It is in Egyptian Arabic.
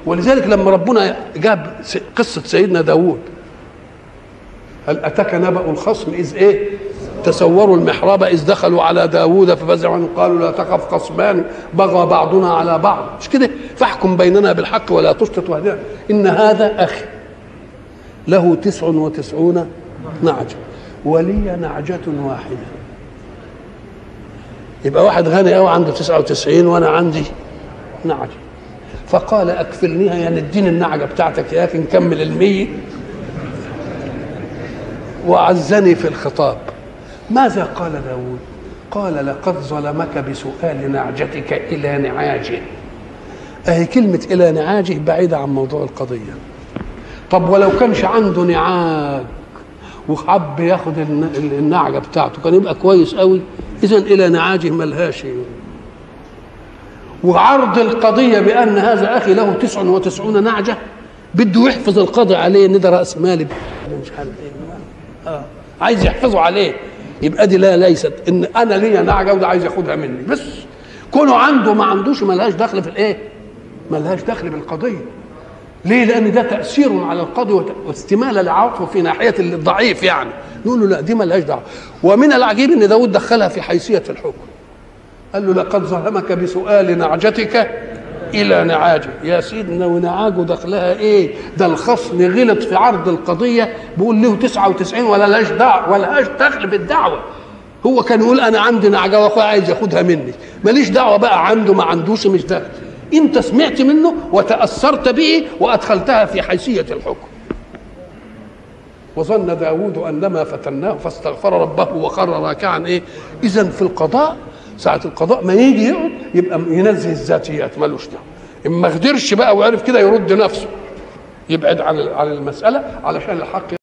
ولذلك لما ربنا جاب قصه سيدنا داوود هل اتاك نبأ الخصم اذ ايه تسوروا المحراب اذ دخلوا على داوود ففزعوا عنه قالوا لا تخف خصمان بغى بعضنا على بعض مش كده فاحكم بيننا بالحق ولا تشطط واهدنا ان هذا اخي له تسع وتسعون نعجه ولي نعجه واحده يبقى واحد غني قوي عنده 99 وانا عندي نعجه فقال اكفلنيها يعني اديني النعجه بتاعتك يا اخي نكمل المية وعزني في الخطاب ماذا قال داود قال لقد ظلمك بسؤال نعجتك الى نعاجه اهي كلمه الى نعاجه بعيده عن موضوع القضيه طب ولو كانش عنده نعاج وحب ياخد النعجه بتاعته كان يبقى كويس قوي اذا الى نعاجه ملهاش وعرض القضيه بان هذا اخي له تسع وتسعون نعجه بده يحفظ القاضي عليه ان ده راس مالي مش عارف ايه اه عايز يحفظه عليه يبقى دي لا ليست ان انا ليا نعجه وده عايز ياخدها مني بس كونه عنده ما عندوش ملهاش دخل في الايه؟ ملهاش دخل بالقضيه ليه؟ لان ده تاثير على القاضي واستماله لعواطفه في ناحيه الضعيف يعني نقول له لا دي ملهاش دعوه ومن العجيب ان داود دخلها في حيثيه الحكم قال له لقد ظلمك بسؤال نعجتك الى نعاجه يا سيدنا ونعاجه دخلها ايه ده الخصم غلط في عرض القضيه بيقول له 99 ولا لاش دعوه ولا لاش دخل بالدعوه هو كان يقول انا عندي نعجه واخويا عايز ياخدها مني ماليش دعوه بقى عنده ما عندوش مش دخل انت سمعت منه وتاثرت به وادخلتها في حيثيه الحكم وظن داود انما فتناه فاستغفر ربه وخر راكعا ايه اذا في القضاء ساعة القضاء ما يجي يقعد يبقى ينزه الذاتيات ملوش دعوه إن ما قدرش بقى وعرف كده يرد نفسه يبعد عن عن المسألة علشان الحق